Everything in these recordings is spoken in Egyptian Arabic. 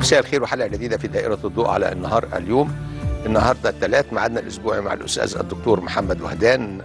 مساء الخير وحلقه جديده في دائره الضوء على النهار اليوم النهارده الثلاث ميعادنا الاسبوعي مع الاستاذ الدكتور محمد وهدان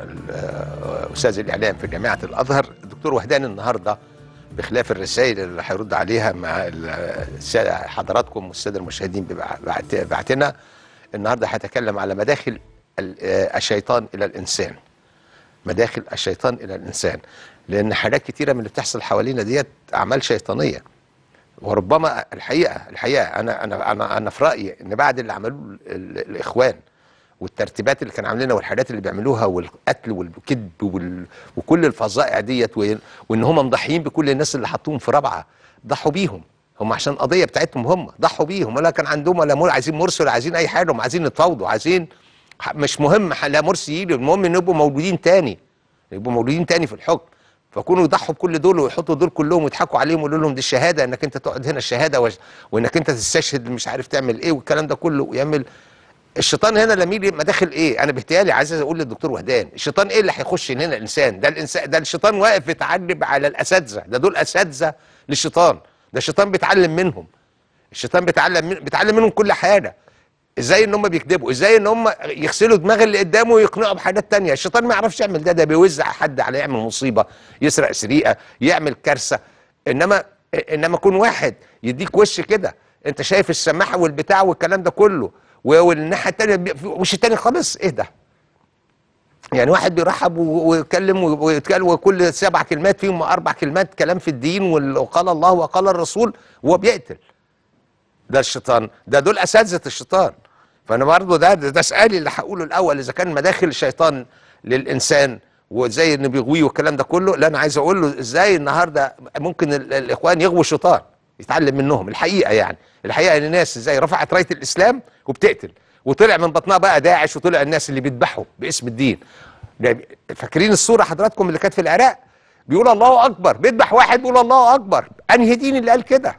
استاذ الاعلام في جامعه الازهر الدكتور وهدان النهارده بخلاف الرسائل اللي هيرد عليها مع السادة حضراتكم والساده المشاهدين بعتنا النهارده هيتكلم على مداخل الشيطان الى الانسان مداخل الشيطان الى الانسان لان حاجات كتيره من اللي بتحصل حوالينا ديت اعمال شيطانيه وربما الحقيقه الحقيقه انا انا انا انا في رايي ان بعد اللي عملوه الاخوان والترتيبات اللي كانوا عاملينها والحاجات اللي بيعملوها والقتل والكذب وال... وكل الفظائع ديت و... وان هم مضحيين بكل الناس اللي حطوهم في رابعه ضحوا بيهم هم عشان القضيه بتاعتهم هم ضحوا بيهم ولا كان عندهم ولا مول عايزين مرسي ولا عايزين اي حاجه هم عايزين يتفاوضوا عايزين مش مهم لا مرسي يجي المهم ان يبقوا موجودين تاني يبقوا موجودين تاني في الحكم فكونوا يضحوا بكل دول ويحطوا دول كلهم ويضحكوا عليهم ويقولوا لهم دي الشهاده انك انت تقعد هنا الشهاده و... وانك انت تستشهد مش عارف تعمل ايه والكلام ده كله ويعمل الشيطان هنا لما يجي مداخل ايه انا باهتيالي عايز اقول للدكتور وهدان الشيطان ايه اللي هيخش هنا الانسان ده الانسان ده الشيطان واقف يتعلم على الاساتذه ده دول اساتذه للشيطان ده الشيطان بيتعلم منهم الشيطان بيتعلم من... بيتعلم منهم كل حاجه ازاي ان هم بيكذبوا ازاي ان هم يغسلوا دماغ اللي قدامه ويقنعوا بحاجات تانية الشيطان ما يعرفش يعمل ده ده بيوزع حد على يعمل مصيبه يسرق سرقه يعمل كارثه انما انما يكون واحد يديك وش كده انت شايف السماحه والبتاع والكلام ده كله والناحيه الثانيه وش تاني خالص ايه ده يعني واحد بيرحب ويتكلم ويتكلم وكل سبع كلمات فيهم اربع كلمات كلام في الدين وقال الله وقال الرسول وهو بيقتل ده الشيطان ده دول اساتذه الشيطان فانا برضه ده ده سؤالي اللي هقوله الاول اذا كان مداخل الشيطان للانسان وازاي انه بيغويه والكلام ده كله لا انا عايز اقول له ازاي النهارده ممكن الاخوان يغووا الشيطان يتعلم منهم الحقيقه يعني الحقيقه ان الناس ازاي رفعت رايه الاسلام وبتقتل وطلع من بطنها بقى داعش وطلع الناس اللي بيذبحوا باسم الدين فاكرين الصوره حضراتكم اللي كانت في العراق بيقول الله اكبر بيذبح واحد بيقول الله اكبر انهي دين اللي قال كده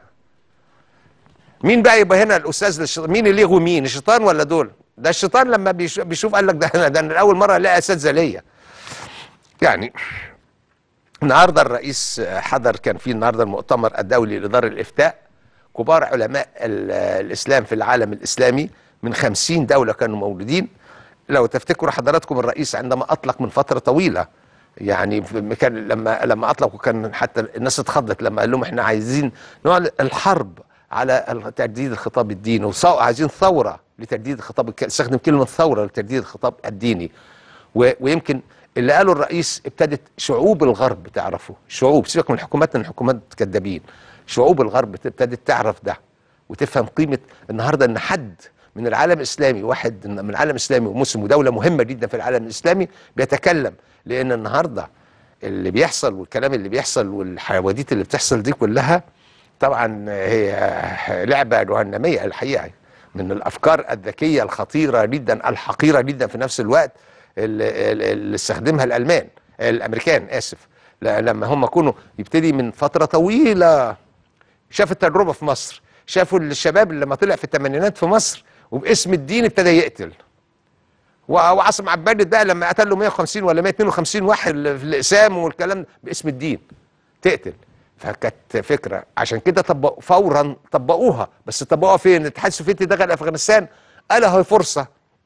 مين بقى يبقى هنا الاستاذ للشيطان مين اللي يغوي مين الشيطان ولا دول ده الشيطان لما بيشوف قال لك ده ده انا اول مره الاقي اساتذه ليا يعني النهارده الرئيس حضر كان في النهارده المؤتمر الدولي لاداره الافتاء كبار علماء الاسلام في العالم الاسلامي من خمسين دوله كانوا موجودين لو تفتكروا حضراتكم الرئيس عندما اطلق من فتره طويله يعني كان لما لما اطلق وكان حتى الناس اتخضت لما قال لهم احنا عايزين نوع الحرب على تجديد الخطاب الديني وعايزين ثوره لتجديد الخطاب استخدم كلمه ثوره لتجديد الخطاب الديني ويمكن اللي قاله الرئيس ابتدت شعوب الغرب تعرفه شعوب سيبك من حكوماتنا الحكومات كذابين شعوب الغرب ابتدت تعرف ده وتفهم قيمه النهارده ان حد من العالم الاسلامي واحد من العالم الاسلامي ومسلم ودوله مهمه جدا في العالم الاسلامي بيتكلم لان النهارده اللي بيحصل والكلام اللي بيحصل والحواديت اللي بتحصل دي كلها طبعا هي لعبه جهنميه الحقيقه من الافكار الذكيه الخطيره جدا الحقيره جدا في نفس الوقت اللي, اللي استخدمها الالمان الامريكان اسف لما هم كانوا يبتدي من فتره طويله شاف التجربه في مصر شافوا الشباب اللي لما طلع في الثمانينات في مصر وباسم الدين ابتدى يقتل وعاصم عباد ده لما قتل له 150 ولا 152 واحد في الاقسام والكلام باسم الدين تقتل فكانت فكره عشان كده طبقوا فورا طبقوها بس طبقوها فين الاتحاد السوفيتي دخل افغانستان قال اهي فرصه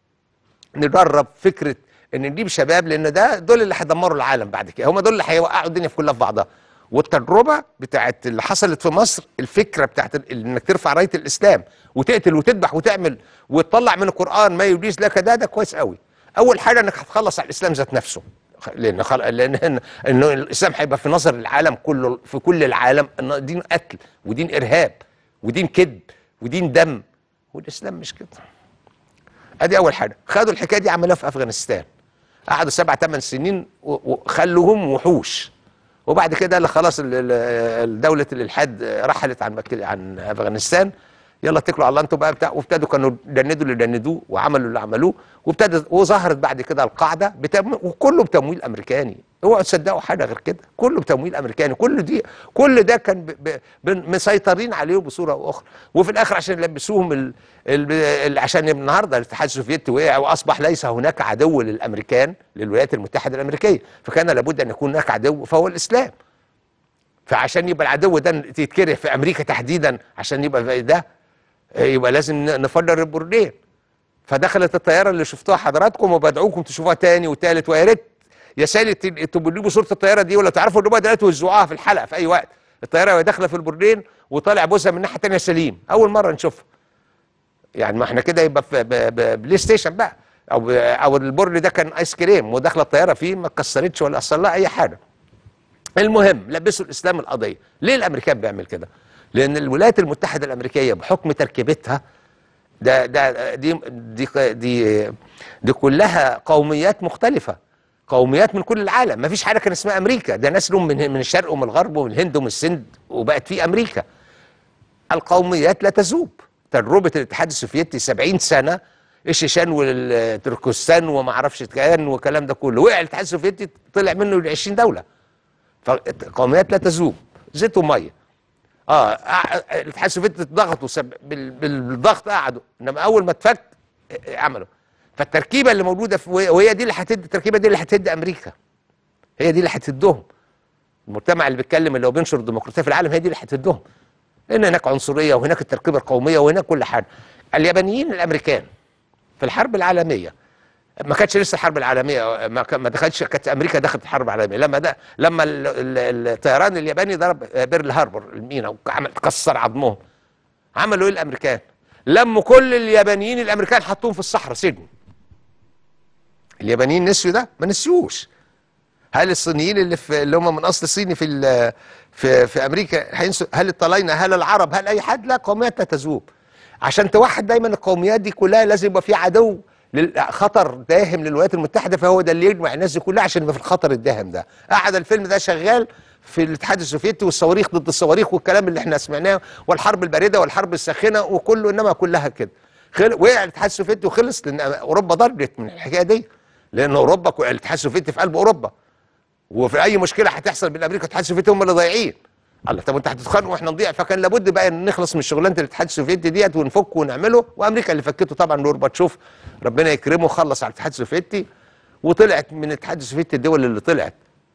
نجرب فكره ان نجيب شباب لان ده دول اللي هيدمروا العالم بعد كده هم دول اللي هيوقعوا الدنيا في كلها في بعضها والتجربه بتاعت اللي حصلت في مصر الفكره بتاعت انك ترفع رايه الاسلام وتقتل وتذبح وتعمل وتطلع من القران ما يجيز لك ده ده كويس قوي اول حاجه انك هتخلص على الاسلام ذات نفسه لان خل... لان انه الاسلام هيبقى في نظر العالم كله في كل العالم انه دين قتل ودين ارهاب ودين كذب ودين دم والاسلام مش كده ادي اول حاجه خدوا الحكايه دي عملوها في افغانستان قعدوا سبع ثمان سنين وخلوهم وحوش وبعد كده قال خلاص دوله الالحاد رحلت عن عن افغانستان يلا اتكلوا على الله انتوا بقى بتاع وابتدوا كانوا يدندوا اللي دندوه وعملوا اللي عملوه وابتدى وظهرت بعد كده القاعده بتم وكله بتمويل امريكاني اوعوا تصدقوا حاجه غير كده كله بتمويل امريكاني كل دي كل ده كان ب ب مسيطرين عليه بصوره او اخرى وفي الاخر عشان يلبسوهم ال ال عشان النهارده الاتحاد السوفيتي وقع واصبح ليس هناك عدو للامريكان للولايات المتحده الامريكيه فكان لابد ان يكون هناك عدو فهو الاسلام فعشان يبقى العدو ده يتكره في امريكا تحديدا عشان يبقى ده يبقى لازم ن- نفجر البرجين فدخلت الطياره اللي شفتوها حضراتكم وبدعوكم تشوفوها تاني وتالت ويا ريت يا سالي ت- تبقوا تجيبوا صوره الطياره دي ولا تعرفوا ان هم دلوقتي توزعوها في الحلقه في اي وقت الطياره وهي داخله في البرجين وطالع بوزها من الناحيه الثانيه سليم اول مره نشوفها يعني ما احنا كده يبقى في ب- ب- بلاي ستيشن بقى او ب- او البرج ده كان ايس كريم وداخله الطياره فيه ما اتكسرتش ولا حصل لها اي حاجه المهم لبسوا الاسلام القضيه ليه الامريكان بيعمل كده لان الولايات المتحده الامريكيه بحكم تركيبتها ده ده دي دي دي دي كلها قوميات مختلفه قوميات من كل العالم ما فيش حاجه كان اسمها امريكا ده ناس لهم من من الشرق ومن الغرب ومن الهند ومن السند وبقت في امريكا القوميات لا تذوب تجربه الاتحاد السوفيتي 70 سنه الشيشان والتركستان وما اعرفش كان والكلام ده كله وقع الاتحاد السوفيتي طلع منه 20 دوله فالقوميات لا تذوب زيت وميه اه أع- الاتحاد السوفيتي ضغطوا سب... بال... بال- بالضغط قعدوا انما اول ما اتفك آه، عملوا فالتركيبه اللي موجوده في وهي دي اللي هتدي التركيبه دي اللي هتدي امريكا هي دي اللي هتدهم المجتمع اللي بيتكلم اللي هو بينشر الديمقراطيه في العالم هي دي اللي هتدهم لان هناك عنصريه وهناك التركيبه القوميه وهناك كل حاجه اليابانيين الامريكان في الحرب العالميه ما كانتش لسه الحرب العالميه ما كان- ما دخلتش كانت امريكا دخلت الحرب العالميه لما ده لما ال- ال- الطيران الياباني ضرب بيرل هاربور المينا وعمل كسر عظمهم عملوا ايه الامريكان؟ لموا كل اليابانيين الامريكان حطوهم في الصحراء سجن اليابانيين نسيوا ده؟ ما نسيوش هل الصينيين اللي في اللي هم من اصل صيني في ال- في في امريكا هينسوا هل الطلاينه هل العرب هل اي حد لا قوميات لا تذوب عشان توحد دايما القوميات دي كلها لازم يبقى في عدو لل- خطر داهم للولايات المتحده فهو ده اللي يجمع الناس دي كلها عشان يبقى في الخطر الداهم ده قعد الفيلم ده شغال في الاتحاد السوفيتي والصواريخ ضد الصواريخ والكلام اللي احنا سمعناه والحرب البارده والحرب الساخنه وكله انما كلها كده خل... وقع الاتحاد السوفيتي وخلص لان اوروبا ضربت من الحكايه دي لان اوروبا كو- الاتحاد السوفيتي في قلب اوروبا وفي اي مشكله هتحصل بين امريكا والاتحاد السوفيتي هم اللي ضايعين الله طب انت هتتخانقوا واحنا نضيع فكان لابد بقى ان نخلص من شغلانه الاتحاد السوفيتي ديت ونفك ونعمله وامريكا اللي فكته طبعا جورباتشوف ربنا يكرمه خلص على الاتحاد السوفيتي وطلعت من الاتحاد السوفيتي الدول اللي طلعت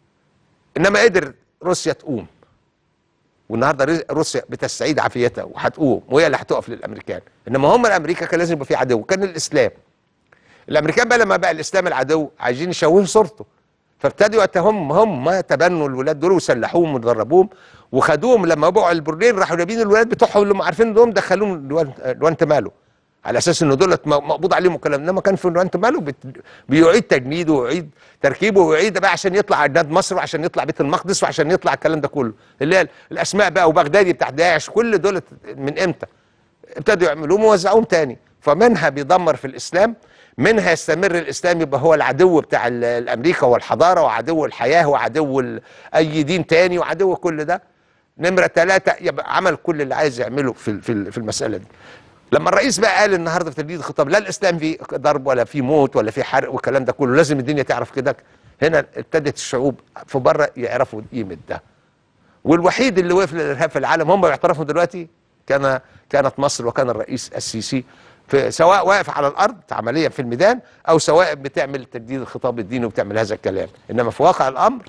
انما قدر روسيا تقوم والنهارده ري- روسيا بتستعيد عافيتها وهتقوم وهي اللي هتقف للامريكان انما هم الامريكا كان لازم يبقى في عدو كان الاسلام الامريكان بقى لما بقى الاسلام العدو عايزين يشوهوا صورته فابتدوا يتهم هم تبنوا الولاد دول وسلحوهم ودربوهم وخدوهم لما بقوا البرلين راحوا جايبين الولاد بتوعهم اللي هم عارفين انهم دخلوهم لوان- لوانتمالو على اساس انه دولت م- مقبوض عليهم الكلام انما كان في لوانتمالو بت... بيعيد تجنيده ويعيد تركيبه ويعيد بقى عشان يطلع عداد مصر وعشان يطلع بيت المقدس وعشان يطلع الكلام ده كله اللي هي الاسماء بقى وبغدادي بتاع داعش كل دولت من امتى ابتدوا يعملوهم ووزعوهم تاني فمنها بيدمر في الاسلام منها يستمر الاسلام يبقى هو العدو بتاع ال- الامريكا والحضاره وعدو الحياه وعدو ال- اي دين تاني وعدو كل ده نمره ثلاثه يبقى عمل كل اللي عايز يعمله في ال- في ال- في المساله دي لما الرئيس بقى قال النهارده في تجديد الخطاب لا الاسلام فيه ضرب ولا فيه موت ولا فيه حرق والكلام ده كله لازم الدنيا تعرف كده هنا ابتدت الشعوب في بره يعرفوا قيمه ده والوحيد اللي وقف للارهاب في العالم هم بيعترفوا دلوقتي كان كانت مصر وكان الرئيس السيسي في سواء واقف على الارض عمليا في الميدان او سواء بتعمل تجديد الخطاب الديني وبتعمل هذا الكلام انما في واقع الامر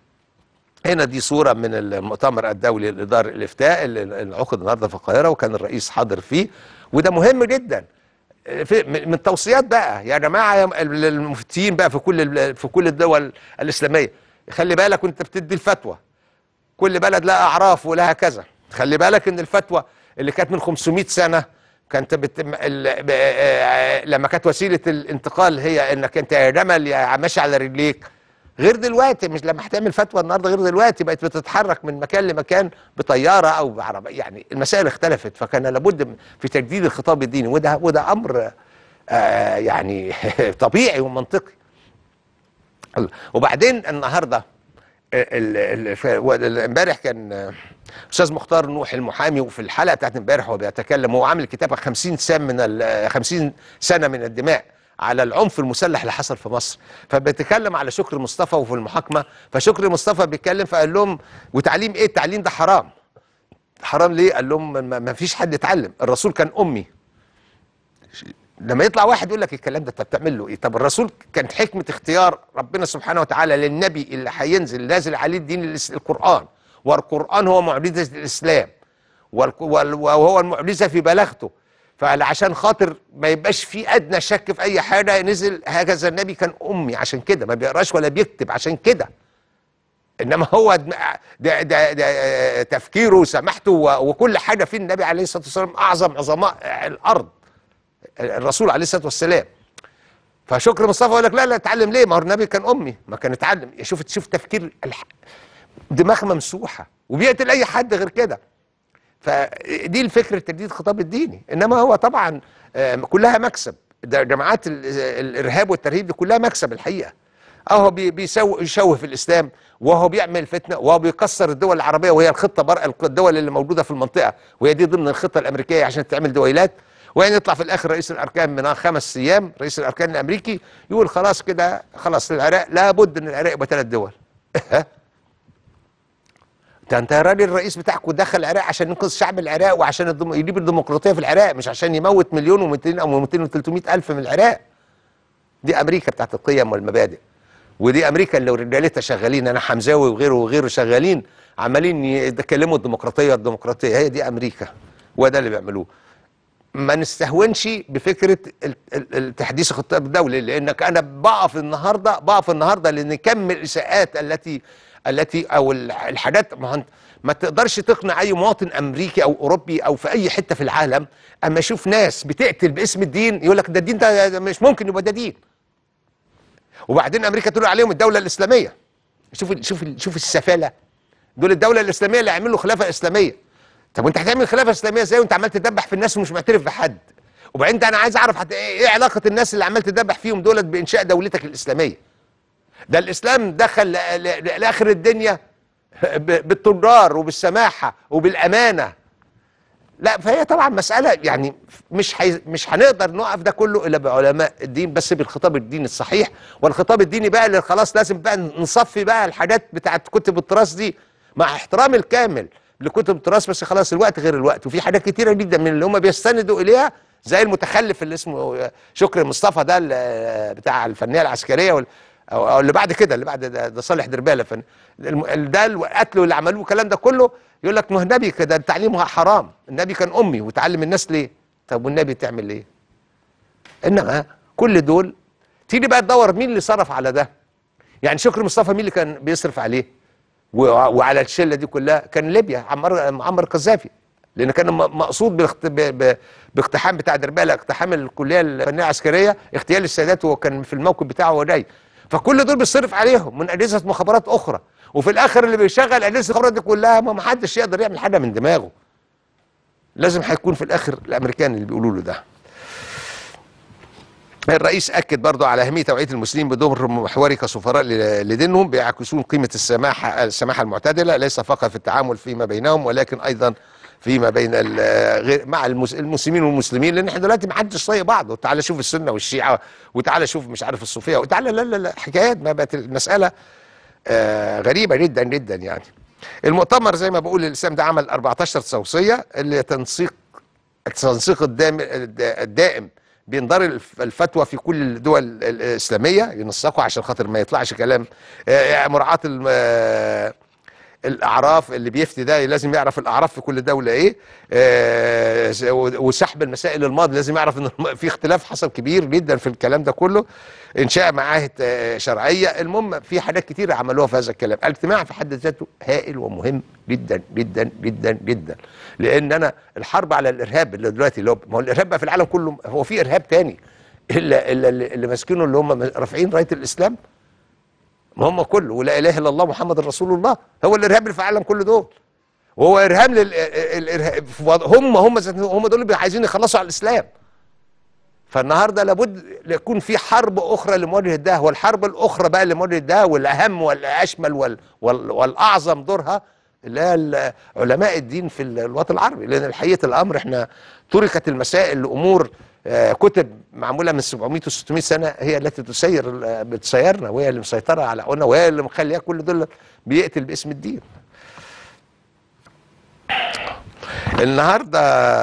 هنا دي صورة من المؤتمر الدولي لإدارة الإفتاء اللي اللي عقد النهاردة في القاهرة وكان الرئيس حاضر فيه وده مهم جدا في من من التوصيات بقى يا جماعة يا م- المفتيين بقى في كل ال- في كل الدول الإسلامية خلي بالك وأنت بتدي الفتوى كل بلد لها أعراف ولها كذا خلي بالك إن الفتوى اللي كانت من 500 سنة كانت بتم ال- ب- آه، لما كانت وسيلة الانتقال هي إنك أنت يا جمل يا ماشي على رجليك غير دلوقتي مش لما هتعمل فتوى النهارده غير دلوقتي بقت بتتحرك من مكان لمكان بطياره او بعربيه يعني المسائل اختلفت فكان لابد من- في تجديد الخطاب الديني وده وده امر آه يعني طبيعي ومنطقي الله. وبعدين النهارده ال- ال- ف- وال- امبارح كان آه، استاذ مختار نوح المحامي وفي الحلقه بتاعت امبارح وهو بيتكلم هو عامل كتابه 50 سنه من ال- 50 سنه من الدماء على العنف المسلح اللي حصل في مصر فبيتكلم على شكري مصطفى وفي المحاكمه فشكري مصطفى بيتكلم فقال لهم وتعليم ايه التعليم ده حرام حرام ليه قال لهم ما ما فيش حد يتعلم الرسول كان امي لما يطلع واحد يقول لك الكلام ده طب تعمل له ايه طب الرسول كانت حكمه اختيار ربنا سبحانه وتعالى للنبي اللي هينزل نازل عليه الدين الإس- القران والقران هو معجزه الاسلام والك- وال- وهو المعجزه في بلاغته فعشان خاطر ما يبقاش في ادنى شك في اي حاجه نزل هكذا النبي كان امي عشان كده ما بيقراش ولا بيكتب عشان كده انما هو دم- ده ده ده تفكيره وسماحته و- وكل حاجه في النبي عليه الصلاه والسلام اعظم عظماء الارض الرسول عليه الصلاه والسلام فشكر مصطفى يقول لك لا لا اتعلم ليه ما هو النبي كان امي ما كان اتعلم شوف شوف تفكير الح... دماغ ممسوحه وبيقتل اي حد غير كده فدي الفكره تجديد الخطاب الديني انما هو طبعا آه، كلها مكسب ده جماعات ال- الارهاب والترهيب دي كلها مكسب الحقيقه اهو بي- بيسو يشوه في الاسلام وهو بيعمل فتنه وهو بيكسر الدول العربيه وهي الخطه بر الدول اللي موجوده في المنطقه وهي دي ضمن الخطه الامريكيه عشان تعمل دويلات وين يطلع في الاخر رئيس الاركان من خمس ايام رئيس الاركان الامريكي يقول خلاص كده خلاص العراق لابد ان العراق يبقى ثلاث دول ده انت يا راجل الرئيس بتاعكم دخل العراق عشان ينقذ شعب العراق وعشان الدم... يجيب الديمقراطيه في العراق مش عشان يموت مليون و200 او 200 و300 الف من العراق دي امريكا بتاعت القيم والمبادئ ودي امريكا اللي رجالتها شغالين انا حمزاوي وغيره وغيره شغالين عمالين يتكلموا الديمقراطيه الديمقراطيه هي دي امريكا وده اللي بيعملوه ما نستهونش بفكره ال- ال- التحديث الخطاب الدولي لانك انا بقف النهارده بقف النهارده لان كم الاساءات التي التي او ال- الحاجات ما, هو أنت- ما تقدرش تقنع اي مواطن امريكي او اوروبي او في اي حته في العالم اما يشوف ناس بتقتل باسم الدين يقول لك ده الدين ده ده مش ممكن يبقى ده دين وبعدين امريكا تقول عليهم الدوله الاسلاميه شوف ال- شوف ال- شوف السفاله دول الدوله الاسلاميه اللي عملوا خلافه اسلاميه طب وانت هتعمل خلافه اسلاميه ازاي وانت عمال تدبح في الناس ومش معترف بحد وبعدين ده انا عايز اعرف حتى ايه إيه علاقه الناس اللي عمال تدبح فيهم دولت بانشاء دولتك الاسلاميه ده الاسلام دخل ل- ل- لاخر الدنيا ب- بالتجار وبالسماحه وبالامانه لا فهي طبعا مساله يعني مش حي... مش هنقدر نقف ده كله الا بعلماء الدين بس بالخطاب الديني الصحيح والخطاب الديني بقى اللي خلاص لازم بقى نصفي بقى الحاجات بتاعت كتب التراث دي مع احترامي الكامل لكتب التراث بس خلاص الوقت غير الوقت وفي حاجات كتيره جدا من اللي هم بيستندوا اليها زي المتخلف اللي اسمه شكري مصطفى ده اللي بتاع الفنيه العسكريه وال... او أو اللي بعد كده اللي بعد ده, ده صالح درباله فن الم- ده القتل واللي عملوه الكلام ده كله يقول لك ما هو النبي كده تعليمها حرام النبي كان امي وتعلم الناس ليه طب والنبي تعمل ليه انما كل دول تيجي بقى تدور مين اللي صرف على ده يعني شكري مصطفى مين اللي كان بيصرف عليه و- وعلى الشله دي كلها كان ليبيا عمار معمر القذافي لان كان م- مقصود بالاخت- ب- ب- باقتحام بتاع درباله اقتحام الكليه الفنيه العسكريه اغتيال السادات وهو كان في الموكب بتاعه وهو جاي فكل دول بيصرف عليهم من اجهزه مخابرات اخرى وفي الاخر اللي بيشغل اجهزه المخابرات دي كلها ما حدش يقدر يعمل حاجه من دماغه لازم هيكون في الاخر الامريكان اللي بيقولوا له ده الرئيس اكد برضه على اهميه توعيه المسلمين بدور محوري كسفراء ل- لدينهم بيعكسون قيمه السماحه السماحه المعتدله ليس فقط في التعامل فيما بينهم ولكن ايضا فيما بين ال- غير مع المس- المسلمين والمسلمين لان احنا دلوقتي ما حدش طايق بعضه تعالى شوف السنه والشيعه وتعالى شوف مش عارف الصوفيه وتعالى لا لا لا حكايات ما بقت المساله آه، غريبه جدا جدا يعني المؤتمر زي ما بقول الاسلام ده عمل 14 توصيه اللي تنسيق التنسيق الدائم الدائم بين دار الف- الفتوى في كل الدول ال- الاسلاميه ينسقوا عشان خاطر ما يطلعش كلام آه، مراعاه الم- آه، الاعراف اللي بيفتي ده لازم يعرف الاعراف في كل دوله ايه آه، س- وسحب المسائل الماضي لازم يعرف ان الم- في اختلاف حصل كبير جدا في الكلام ده كله انشاء معاهد آه، شرعيه المهم في حاجات كتير عملوها في هذا الكلام الاجتماع في حد ذاته هائل ومهم جدا جدا جدا جدا لان انا الحرب على الارهاب اللي دلوقتي اللي هو ما هو الارهاب بقى في العالم كله هو في ارهاب تاني الا الا اللي اللي ماسكينه اللي هم رافعين رايه الاسلام ما هم كله ولا اله الا الله محمد رسول الله هو الارهاب اللي في العالم كله دول وهو ارهاب لل الارهاب هم هم ذات- هم دول اللي عايزين يخلصوا على الاسلام فالنهارده لابد يكون في حرب اخرى لمواجهه ده والحرب الاخرى بقى لمواجهه ده والاهم والاشمل وال وال والاعظم دورها اللي هي ال- علماء الدين في ال- الوطن العربي لان الحقيقه الامر احنا تركت المسائل لامور آه، كتب معموله من 700 و 600 سنه هي التي تسير ال- بتسيرنا وهي اللي مسيطره على عقولنا وهي اللي مخليه كل دول بيقتل باسم الدين النهارده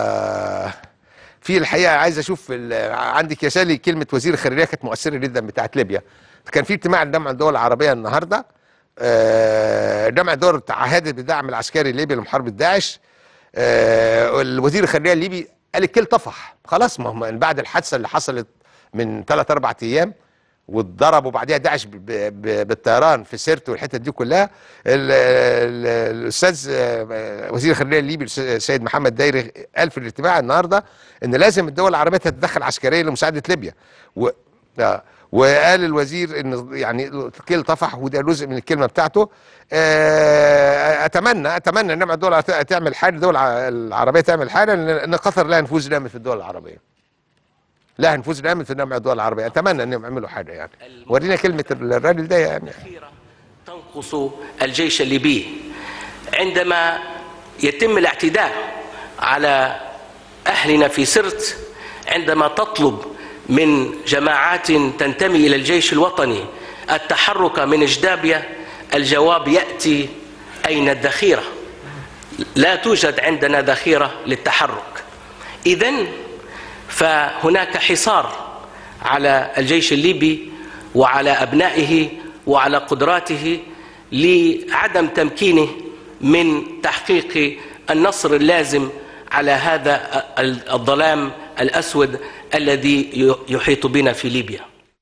في الحقيقه عايز اشوف ال- عندك يا سالي كلمه وزير الخارجيه كانت مؤثره جدا بتاعت ليبيا كان في اجتماع لجمع الدول العربيه النهارده آه، جمع الدول تعهدت بالدعم العسكري الليبي لمحاربه داعش آه، الوزير الخارجيه الليبي قال الكيل طفح خلاص ما هم بعد الحادثه اللي حصلت من ثلاث اربع ايام واتضربوا بعدها داعش ب- ب- بالطيران في سيرت والحتت دي كلها ال- ال- الاستاذ آه، وزير الخارجيه الليبي السيد محمد دايري قال في الاجتماع النهارده ان لازم الدول العربيه تتدخل عسكريا لمساعده ليبيا و آه، وقال الوزير ان يعني الكيل طفح وده جزء من الكلمه بتاعته آه، اتمنى اتمنى ان الدول العربية تعمل حاجه الدول الع- العربيه تعمل حاجه لان إن قطر لها نفوذ جامد في الدول العربيه لها نفوذ جامد في جميع الدول العربيه اتمنى انهم يعملوا حاجه يعني ورينا كلمه الراجل ده يعني الأخيرة تنقص الجيش الليبي عندما يتم الاعتداء على أهلنا في سرت عندما تطلب من جماعات تنتمي إلى الجيش الوطني التحرك من إجدابيا الجواب يأتي أين الذخيرة لا توجد عندنا ذخيرة للتحرك إذن فهناك حصار على الجيش الليبي وعلى أبنائه وعلى قدراته لعدم تمكينه من تحقيق النصر اللازم على هذا الظلام الأسود الذي يحيط بنا في ليبيا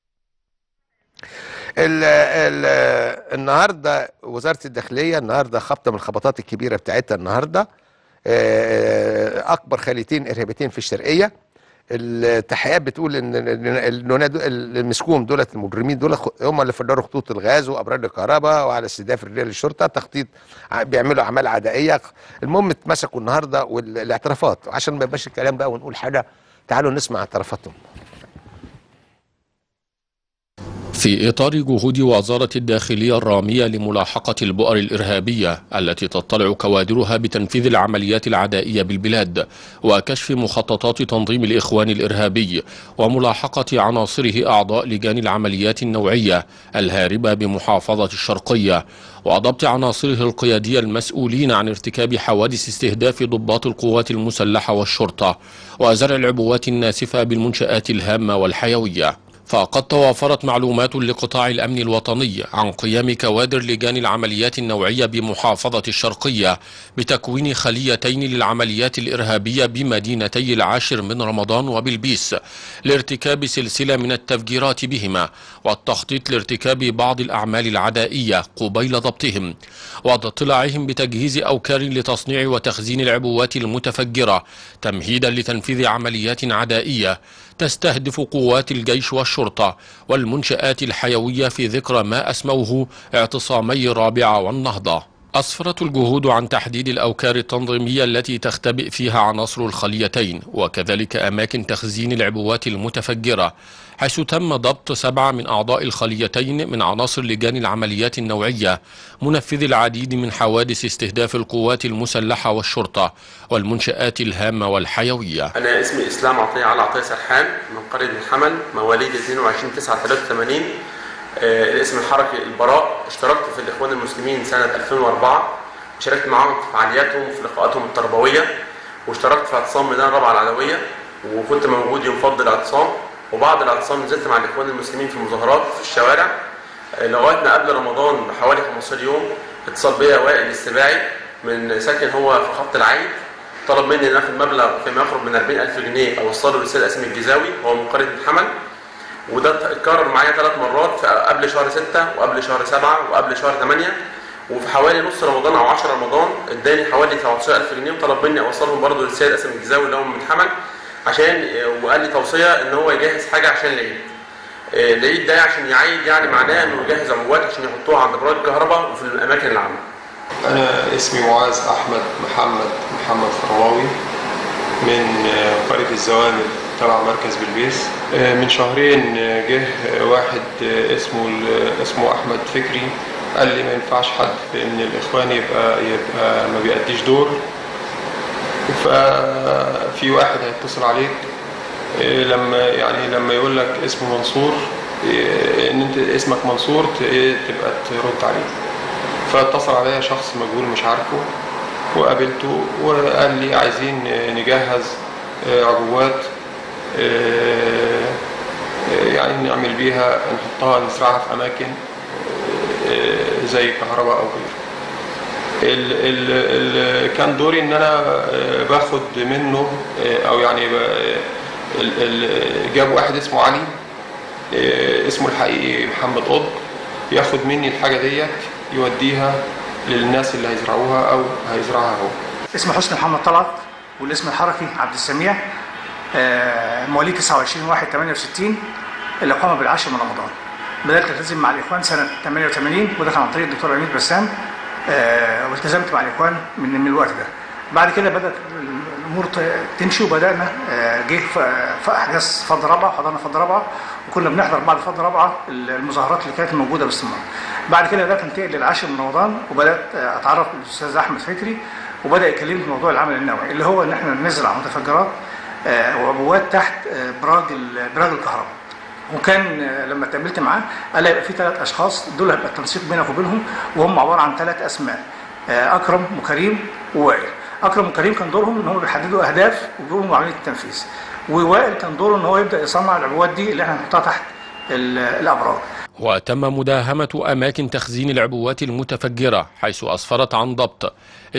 ال ال النهارده وزاره الداخليه النهارده خبطه من الخبطات الكبيره بتاعتها النهارده آه، اكبر خليتين ارهابيتين في الشرقيه التحقيقات بتقول ان إن المسكوم دولت المجرمين دول هم اللي فجروا خطوط الغاز وابراج الكهرباء وعلى استهداف رجال الشرطه تخطيط ع- بيعملوا اعمال عدائيه المهم اتمسكوا النهارده والاعترافات عشان ما يبقاش الكلام بقى ونقول حاجه تعالوا نسمع اعترافاتهم في إطار جهود وزارة الداخلية الرامية لملاحقة البؤر الإرهابية التي تطلع كوادرها بتنفيذ العمليات العدائية بالبلاد وكشف مخططات تنظيم الإخوان الإرهابي وملاحقة عناصره أعضاء لجان العمليات النوعية الهاربة بمحافظة الشرقية وضبط عناصره القيادية المسؤولين عن ارتكاب حوادث استهداف ضباط القوات المسلحة والشرطة وزرع العبوات الناسفة بالمنشآت الهامة والحيوية فقد توافرت معلومات لقطاع الأمن الوطني عن قيام كوادر لجان العمليات النوعية بمحافظة الشرقية بتكوين خليتين للعمليات الإرهابية بمدينتي العاشر من رمضان وبلبيس لارتكاب سلسلة من التفجيرات بهما والتخطيط لارتكاب بعض الأعمال العدائية قبيل ضبطهم واطلاعهم بتجهيز أوكار لتصنيع وتخزين العبوات المتفجرة تمهيدا لتنفيذ عمليات عدائية تستهدف قوات الجيش والشرطة والمنشآت الحيوية في ذكرى ما أسموه اعتصامي الرابعة والنهضة أسفرت الجهود عن تحديد الأوكار التنظيمية التي تختبئ فيها عناصر الخليتين وكذلك أماكن تخزين العبوات المتفجرة حيث تم ضبط سبعة من أعضاء الخليتين من عناصر لجان العمليات النوعية منفذ العديد من حوادث استهداف القوات المسلحة والشرطة والمنشآت الهامة والحيوية أنا اسمي إسلام عطية علي عطية سرحان من قرية الحمل مواليد 22 9 83 آه، الاسم الحركي البراء اشتركت في الإخوان المسلمين سنة 2004 شاركت معاهم في فعالياتهم وفي لقاءاتهم التربوية واشتركت في اعتصام ميدان الرابعة العدوية وكنت موجود يوم فض الاعتصام وبعد الاعتصام نزلت مع الإخوان المسلمين في مظاهرات في الشوارع آه، لغاية قبل رمضان بحوالي 15 يوم اتصل بيا وائل السباعي من ساكن هو في خط العين طلب مني ان اخد مبلغ فيما يقرب من 40000 جنيه اوصله للسيد قاسم الجزاوي هو من قريه الحمل وده اتكرر معايا ثلاث مرات في قبل شهر 6 وقبل شهر 7 وقبل شهر 8 وفي حوالي نص رمضان او 10 رمضان اداني حوالي 17000 جنيه وطلب مني اوصلهم برضه للسيد قاسم الجزاوي اللي هو من الحمل عشان وقال لي توصيه ان هو يجهز حاجه عشان العيد آه، العيد ده عشان يعيد يعني معناه انه يجهز عبوات عشان يحطوها عند ابراج الكهرباء وفي الاماكن العامه أنا اسمي معاذ أحمد محمد محمد فرواوي من آه، قرية الزوامل تبع مركز بلبيس آه، من شهرين آه، جه آه، واحد آه، اسمه ال- اسمه أحمد فكري قال لي ما ينفعش حد إن الإخوان يبقى يبقى ما بيأديش دور ففي واحد هيتصل عليك آه، لما يعني لما يقول لك اسمه منصور آه، ان انت اسمك منصور ت- تبقى ترد عليه فاتصل عليا شخص مجهول مش عارفه وقابلته وقال لي عايزين نجهز عبوات آه، يعني نعمل بيها نحطها نزرعها في أماكن آه، زي كهرباء أو غيره ال ال ال كان دوري ان انا آه، باخد منه آه، او يعني ب- ال ال جاب واحد اسمه علي آه، اسمه الحقيقي محمد قطب ياخد مني الحاجه ديت يوديها للناس اللي هيزرعوها او هيزرعها هو اسمي حسني محمد طلعت والاسم الحركي عبد السميع آه، مواليد 29 1 68 الإقامة بالعاشر من رمضان بدأت ألتزم مع الإخوان سنة 88 وده كان عن طريق الدكتور عميد بسام آه، والتزمت مع الإخوان من من الوقت ده بعد كده بدأت الأمور ت- تمشي وبدأنا آه، جه في في أحداث فض رابعة حضرنا فض رابعة وكنا بنحضر بعد فض رابعة المظاهرات اللي كانت موجودة باستمرار بعد كده بدأت انتقل للعاشر من رمضان وبدأت آه، أتعرف بالأستاذ أحمد فكري وبدأ يكلمني في موضوع العمل النوعي اللي هو إن إحنا نزرع متفجرات آه، وعبوات تحت آه، براج ال- براج الكهرباء وكان آه، لما اتقابلت معاه قال لي هيبقى في ثلاث اشخاص دول هيبقى التنسيق بينك وبينهم وهم عباره عن ثلاث اسماء آه، اكرم وكريم ووائل اكرم وكريم كان دورهم ان هم بيحددوا اهداف وبيقوموا بعمليه التنفيذ ووائل كان دوره ان هو يبدا يصنع العبوات دي اللي احنا هنحطها تحت ال- الابراج وتم مداهمة أماكن تخزين العبوات المتفجرة حيث أسفرت عن ضبط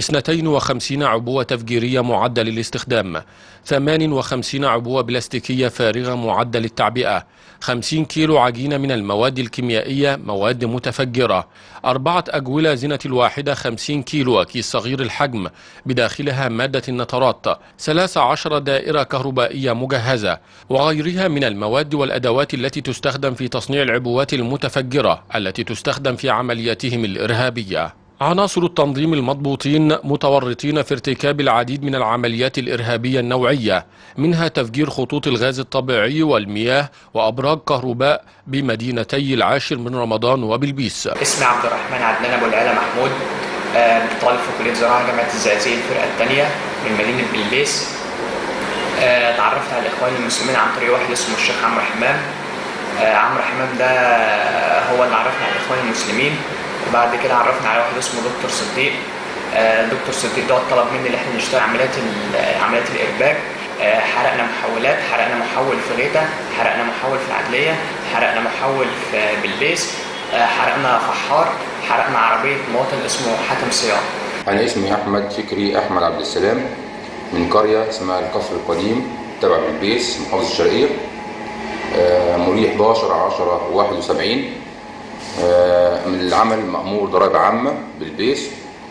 52 عبوة تفجيرية معدة للاستخدام 58 عبوة بلاستيكية فارغة معدة للتعبئة 50 كيلو عجينة من المواد الكيميائية مواد متفجرة أربعة أجولة زنة الواحدة 50 كيلو كيس صغير الحجم بداخلها مادة النترات 13 دائرة كهربائية مجهزة وغيرها من المواد والأدوات التي تستخدم في تصنيع العبوات المتفجرة التي تستخدم في عملياتهم الإرهابية عناصر التنظيم المضبوطين متورطين في ارتكاب العديد من العمليات الإرهابية النوعية منها تفجير خطوط الغاز الطبيعي والمياه وأبراج كهرباء بمدينتي العاشر من رمضان وبلبيس اسمي عبد الرحمن عدنان ابو العلا محمود آه، طالب في كليه زراعه جامعه الزقازيق الفرقه الثانيه من مدينه بلبيس آه، اتعرفت على الاخوان المسلمين عن طريق واحد اسمه الشيخ عمرو حمام آه، عمرو حمام ده هو اللي عرفنا على الاخوان المسلمين وبعد كده عرفنا على واحد اسمه دكتور صديق آه، دكتور صديق ده طلب مني ان احنا نشتغل عمليات ال- عمليات الارباك آه، حرقنا محولات حرقنا محول في غيتا حرقنا محول في العدليه حرقنا محول في بلبيس آه، حرقنا فحار حرقنا عربيه مواطن اسمه حاتم صيام أنا اسمي أحمد فكري أحمد عبد السلام من قرية اسمها الكفر القديم تبع بلبيس محافظة الشرقية آه، مواليد 11 10 71 آه، من العمل مأمور ضرائب عامة بلبيس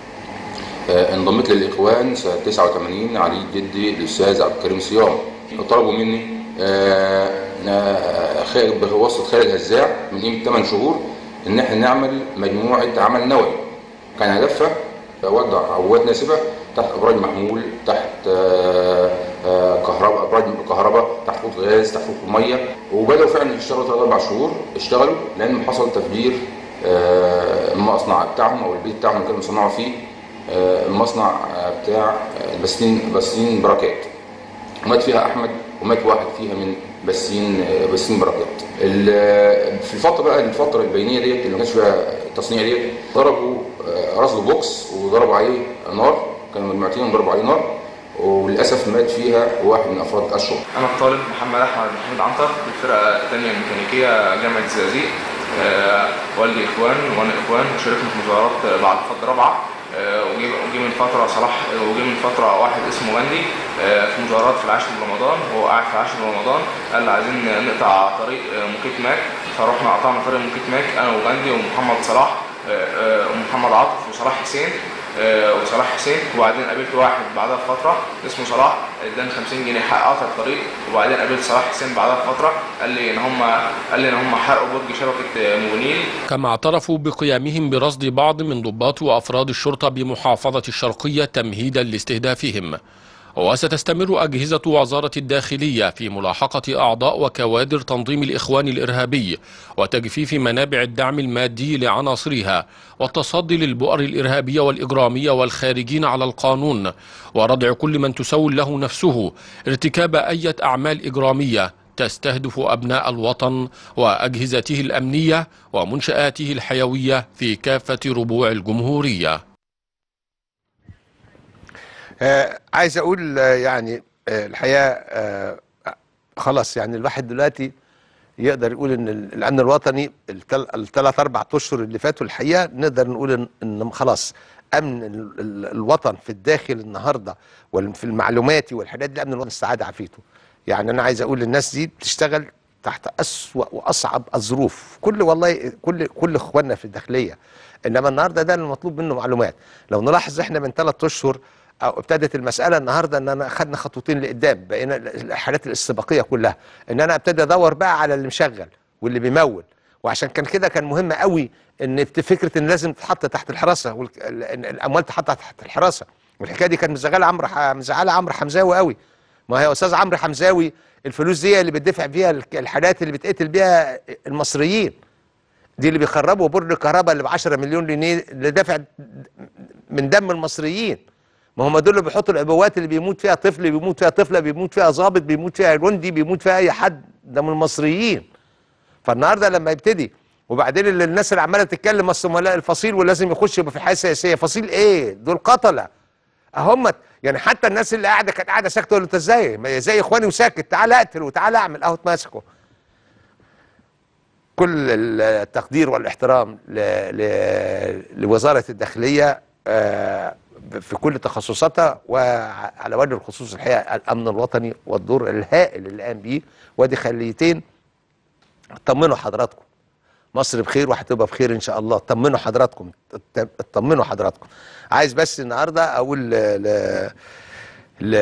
آه، انضميت للإخوان سنة 89 علي جدي الأستاذ عبد الكريم صيام طلبوا مني آه، آه، خالد بواسطة خالد هزاع من قيمة 8 شهور إن إحنا نعمل مجموعة عمل نوعي كان هدفها وضع عبوات ناسفة تحت أبراج محمول تحت آه، آه، كهرباء أبراج كهرباء تحت خطوط غاز تحت خطوط مية وبدأوا فعلا يشتغلوا ثلاث أربع شهور اشتغلوا لأن حصل تفجير آه، المصنع بتاعهم أو البيت بتاعهم اللي كانوا بيصنعوا فيه آه، المصنع آه، بتاع آه، البساتين بساتين بركات ومات فيها احمد ومات واحد فيها من بسين بسين بركات ال- في الفتره بقى الفتره البينيه ديت اللي ما كانش فيها التصنيع ديت ضربوا آه، رصدوا بوكس وضربوا عليه نار كانوا مجموعتين ضربوا عليه نار وللاسف مات فيها واحد من افراد الشرطه أنا الطالب محمد أحمد محمود عنتر في الفرقة الثانية الميكانيكية جامعة الزقازيق آه، والدي إخوان وأنا إخوان وشاركنا في مظاهرات بعد فترة رابعة آه، وجي وجي من فترة صلاح وجي من فترة واحد اسمه غندي آه، في مظاهرات في العاشر من رمضان وهو قاعد في العاشر من رمضان قال لي عايزين نقطع طريق آه، موكيت ماك فرحنا قطعنا طريق موكيت ماك أنا وغندي ومحمد صلاح آه، آه، ومحمد عاطف وصلاح حسين آه، وصلاح حسين وبعدين قابلت واحد بعدها بفتره اسمه صلاح اداني 50 جنيه حق قطع الطريق وبعدين قابلت صلاح حسين بعدها بفتره قال لي ان هم قال لي ان هم حرقوا برج شبكه آه، موبينيل كما اعترفوا بقيامهم برصد بعض من ضباط وافراد الشرطه بمحافظه الشرقيه تمهيدا لاستهدافهم وستستمر اجهزه وزاره الداخليه في ملاحقه اعضاء وكوادر تنظيم الاخوان الارهابي وتجفيف منابع الدعم المادي لعناصرها والتصدي للبؤر الارهابيه والاجراميه والخارجين على القانون وردع كل من تسول له نفسه ارتكاب اي اعمال اجراميه تستهدف ابناء الوطن واجهزته الامنيه ومنشاته الحيويه في كافه ربوع الجمهوريه آه عايز اقول آه يعني آه الحقيقه آه خلاص يعني الواحد دلوقتي يقدر يقول ان ال- الامن الوطني الثلاث اربع اشهر اللي فاتوا الحقيقه نقدر نقول ان, إن خلاص امن ال- ال- الوطن في الداخل النهارده وفي المعلوماتي والحاجات دي امن الوطن السعاده عافيته يعني انا عايز اقول للناس دي بتشتغل تحت اسوا واصعب الظروف كل والله كل كل اخواننا في الداخليه انما النهارده ده اللي مطلوب منه معلومات لو نلاحظ احنا من ثلاث اشهر او ابتدت المساله النهارده ان انا خدنا خطوتين لقدام بقينا الحالات الاستباقيه كلها ان انا ابتدي ادور بقى على اللي مشغل واللي بيمول وعشان كان كده كان مهم قوي ان فكره ان لازم تتحط تحت الحراسه والاموال تتحط تحت الحراسه والحكايه دي كانت مزعله عمرو ح- مزعله عمرو حمزاوي قوي ما هي يا استاذ عمرو حمزاوي الفلوس دي اللي بتدفع فيها الك- الحاجات اللي بتقتل بيها المصريين دي اللي بيخربوا برج الكهرباء اللي ب 10 مليون جنيه اللي دافع من دم المصريين ما هم دول اللي بيحطوا العبوات اللي بيموت فيها طفل بيموت فيها طفله بيموت فيها ضابط بيموت فيها جندي بيموت فيها اي حد ده من المصريين فالنهارده لما يبتدي وبعدين اللي الناس اللي عماله تتكلم اصل هم لا الفصيل ولازم يخش يبقى في حياه سياسيه فصيل ايه دول قتله هم يعني حتى الناس اللي قاعده كانت قاعده ساكته قالوا انت ازاي ما زي اخواني وساكت تعال اقتل وتعال اعمل اهو اتمسكوا كل التقدير والاحترام ل... ل... لوزاره الداخليه آه، في كل تخصصاتها وعلى وجه الخصوص الحقيقه الامن الوطني والدور الهائل اللي قام بيه ودي خليتين طمنوا حضراتكم مصر بخير وهتبقى بخير ان شاء الله طمنوا حضراتكم اطمنوا حضراتكم عايز بس النهارده اقول ل... ل... ل...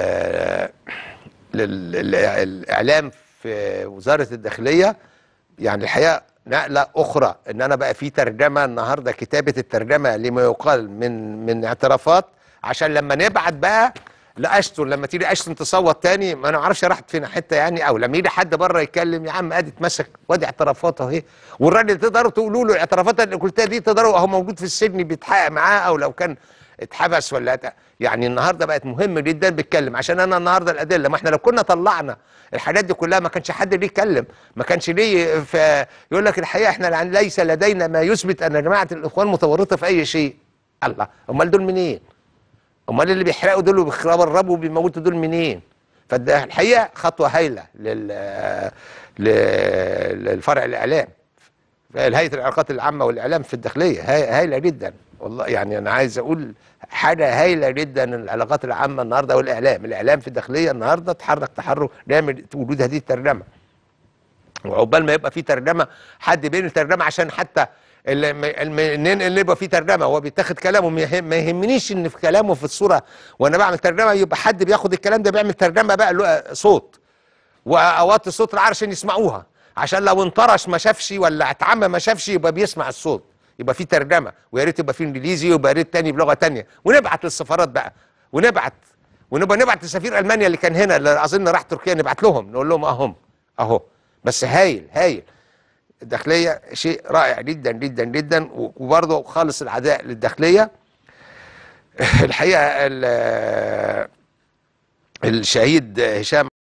لل- للاعلام في وزاره الداخليه يعني الحقيقه نقله اخرى ان انا بقى في ترجمه النهارده كتابه الترجمه لما يقال من من اعترافات عشان لما نبعت بقى لاشتون لما تيجي اشتون تصوت تاني ما انا ما اعرفش راحت فين حته يعني او لما يجي حد بره يتكلم يا عم ادي اتمسك وادي اعترافات اهي والراجل تقدروا تقولوا له الاعترافات اللي قلتها دي تقدروا اهو موجود في السجن بيتحقق معاه او لو كان اتحبس ولا ت- يعني النهارده بقت مهم جدا بيتكلم عشان انا النهارده الادله ما احنا لو كنا طلعنا الحاجات دي كلها ما كانش حد ليه يتكلم ما كانش ليه في يقول لك الحقيقه احنا ليس لدينا ما يثبت ان جماعه الاخوان متورطه في اي شيء الله امال دول منين امال اللي بيحرقوا دول وبيخربوا وبيموتوا دول منين فده الحقيقه خطوه هايله لل ل- للفرع الاعلام هيئه العلاقات العامه والاعلام في الداخليه هاي- هايله جدا والله يعني انا عايز اقول حاجه هايله جدا العلاقات العامه النهارده والاعلام الاعلام في الداخليه النهارده تحرك تحرك جامد وجود هذه الترجمه وعقبال ما يبقى في ترجمه حد بين الترجمه عشان حتى اللي الم- النين اللي يبقى فيه ترجمه هو بيتاخد كلامه ما يهم- ما يهمنيش ان في كلامه في الصوره وانا بعمل ترجمه يبقى حد بياخد الكلام ده بيعمل ترجمه بقى له صوت واوطي الصوت العالي عشان يسمعوها عشان لو انطرش ما شافش ولا اتعمى ما شافش يبقى بيسمع الصوت يبقى في ترجمه ويا ريت يبقى في انجليزي ويبقى يا ريت تاني بلغه تانية ونبعت للسفارات بقى ونبعت ونبقى نبعت لسفير المانيا اللي كان هنا اللي اظن راح تركيا نبعت لهم نقول لهم اهم اهو بس هايل هايل الداخليه شيء رائع جدا جدا جدا وبرضه خالص العداء للداخليه الحقيقه ال- الشهيد هشام